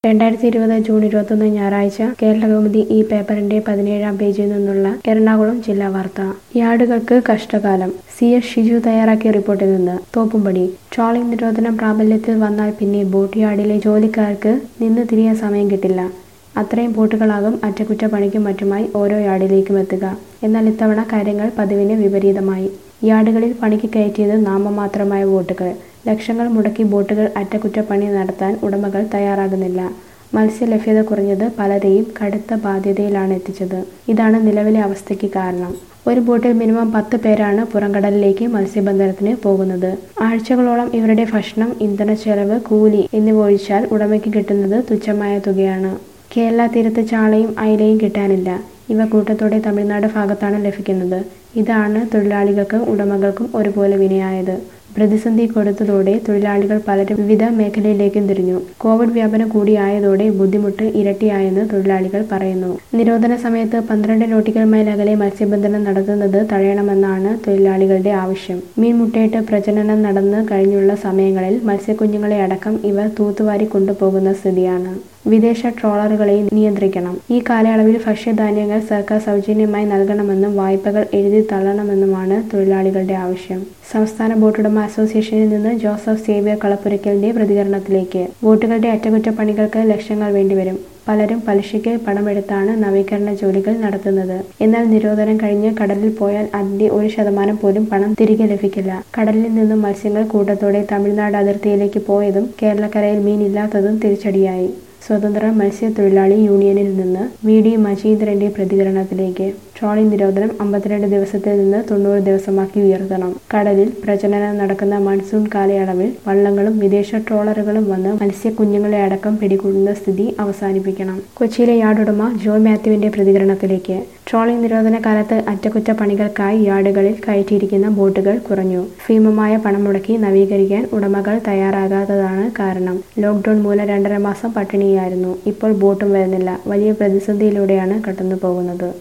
രണ്ടായിരത്തി ഇരുപത് ജൂൺ ഇരുപത്തൊന്ന് ഞായറാഴ്ച കേരളകൗമുദി ഈ പേപ്പറിന്റെ പതിനേഴാം പേജിൽ നിന്നുള്ള എറണാകുളം ജില്ലാ വാർത്ത യാർഡുകൾക്ക് കഷ്ടകാലം സി എസ് ഷിജു തയ്യാറാക്കിയ റിപ്പോർട്ടിൽ നിന്ന് തോപ്പുംപടി ട്രോളിംഗ് നിരോധനം പ്രാബല്യത്തിൽ വന്നാൽ പിന്നെ ബോട്ട് യാർഡിലെ ജോലിക്കാർക്ക് നിന്ന് തിരിയാൻ സമയം കിട്ടില്ല അത്രയും ബോട്ടുകളാകും അറ്റകുറ്റപ്പണിക്കും മറ്റുമായി ഓരോ യാർഡിലേക്കും എത്തുക എന്നാൽ ഇത്തവണ കാര്യങ്ങൾ പതിവിന് വിപരീതമായി യാർഡുകളിൽ പണിക്ക് കയറ്റിയത് നാമമാത്രമായ ബോട്ടുകൾ ലക്ഷങ്ങൾ മുടക്കി ബോട്ടുകൾ അറ്റകുറ്റപ്പണി നടത്താൻ ഉടമകൾ തയ്യാറാകുന്നില്ല മത്സ്യലഭ്യത കുറഞ്ഞത് പലരെയും കടുത്ത ബാധ്യതയിലാണ് എത്തിച്ചത് ഇതാണ് നിലവിലെ അവസ്ഥയ്ക്ക് കാരണം ഒരു ബോട്ടിൽ മിനിമം പത്ത് പേരാണ് പുറംകടലിലേക്ക് മത്സ്യബന്ധനത്തിന് പോകുന്നത് ആഴ്ചകളോളം ഇവരുടെ ഭക്ഷണം ഇന്ധനച്ചെലവ് കൂലി എന്നിവ ഒഴിച്ചാൽ ഉടമയ്ക്ക് കിട്ടുന്നത് തുച്ഛമായ തുകയാണ് കേരള തീരത്ത് ചാളയും അയിലയും കിട്ടാനില്ല ഇവ കൂട്ടത്തോടെ തമിഴ്നാട് ഭാഗത്താണ് ലഭിക്കുന്നത് ഇതാണ് തൊഴിലാളികൾക്കും ഉടമകൾക്കും ഒരുപോലെ വിനയായത് പ്രതിസന്ധി കൊടുത്തതോടെ തൊഴിലാളികൾ പലരും വിവിധ മേഖലയിലേക്കും തിരിഞ്ഞു കോവിഡ് വ്യാപനം കൂടിയായതോടെ ബുദ്ധിമുട്ട് ഇരട്ടിയായെന്ന് തൊഴിലാളികൾ പറയുന്നു നിരോധന സമയത്ത് പന്ത്രണ്ട് നോട്ടിക്കൽ മൈൽ അകലെ മത്സ്യബന്ധനം നടത്തുന്നത് തടയണമെന്നാണ് തൊഴിലാളികളുടെ ആവശ്യം മീൻ മുട്ടയിട്ട് പ്രജനനം നടന്നു കഴിഞ്ഞുള്ള സമയങ്ങളിൽ മത്സ്യക്കുഞ്ഞുങ്ങളെ അടക്കം ഇവർ തൂത്തുവാരി കൊണ്ടുപോകുന്ന സ്ഥിതിയാണ് വിദേശ ട്രോളറുകളെ നിയന്ത്രിക്കണം ഈ കാലയളവിൽ ഭക്ഷ്യധാന്യങ്ങൾ സർക്കാർ സൗജന്യമായി നൽകണമെന്നും വായ്പകൾ എഴുതി തള്ളണമെന്നുമാണ് തൊഴിലാളികളുടെ ആവശ്യം സംസ്ഥാന ബോട്ടുടമ അസോസിയേഷനിൽ നിന്ന് ജോസഫ് സേവ്യർ കളപ്പുരയ്ക്കലിന്റെ പ്രതികരണത്തിലേക്ക് ബോട്ടുകളുടെ അറ്റകുറ്റപ്പണികൾക്ക് ലക്ഷങ്ങൾ വേണ്ടിവരും പലരും പലിശയ്ക്ക് പണമെടുത്താണ് നവീകരണ ജോലികൾ നടത്തുന്നത് എന്നാൽ നിരോധനം കഴിഞ്ഞ് കടലിൽ പോയാൽ അതിന്റെ ഒരു ശതമാനം പോലും പണം തിരികെ ലഭിക്കില്ല കടലിൽ നിന്നും മത്സ്യങ്ങൾ കൂട്ടത്തോടെ തമിഴ്നാട് അതിർത്തിയിലേക്ക് പോയതും കേരളക്കരയിൽ മീനില്ലാത്തതും തിരിച്ചടിയായി സ്വതന്ത്ര മത്സ്യത്തൊഴിലാളി യൂണിയനിൽ നിന്ന് വി ഡി മജീന്ദ്രന്റെ പ്രതികരണത്തിലേക്ക് ട്രോളിംഗ് നിരോധനം അമ്പത്തിരണ്ട് ദിവസത്തിൽ നിന്ന് തൊണ്ണൂറ് ദിവസമാക്കി ഉയർത്തണം കടലിൽ പ്രജനനം നടക്കുന്ന മൺസൂൺ കാലയളവിൽ വള്ളങ്ങളും വിദേശ ട്രോളറുകളും വന്ന് മത്സ്യക്കുഞ്ഞുങ്ങളെ അടക്കം പിടികൂടുന്ന സ്ഥിതി അവസാനിപ്പിക്കണം കൊച്ചിയിലെ യാർഡ് ഉടമ ജോയ് മാത്യുവിന്റെ പ്രതികരണത്തിലേക്ക് ട്രോളിംഗ് നിരോധന കാലത്ത് അറ്റകുറ്റപ്പണികൾക്കായി യാർഡുകളിൽ കയറ്റിയിരിക്കുന്ന ബോട്ടുകൾ കുറഞ്ഞു ഭീമമായ പണം മുടക്കി നവീകരിക്കാൻ ഉടമകൾ തയ്യാറാകാത്തതാണ് കാരണം ലോക്ക്ഡൌൺ മൂലം രണ്ടര മാസം പട്ടിണിയായിരുന്നു ഇപ്പോൾ ബോട്ടും വരുന്നില്ല വലിയ പ്രതിസന്ധിയിലൂടെയാണ് കടന്നു പോകുന്നത്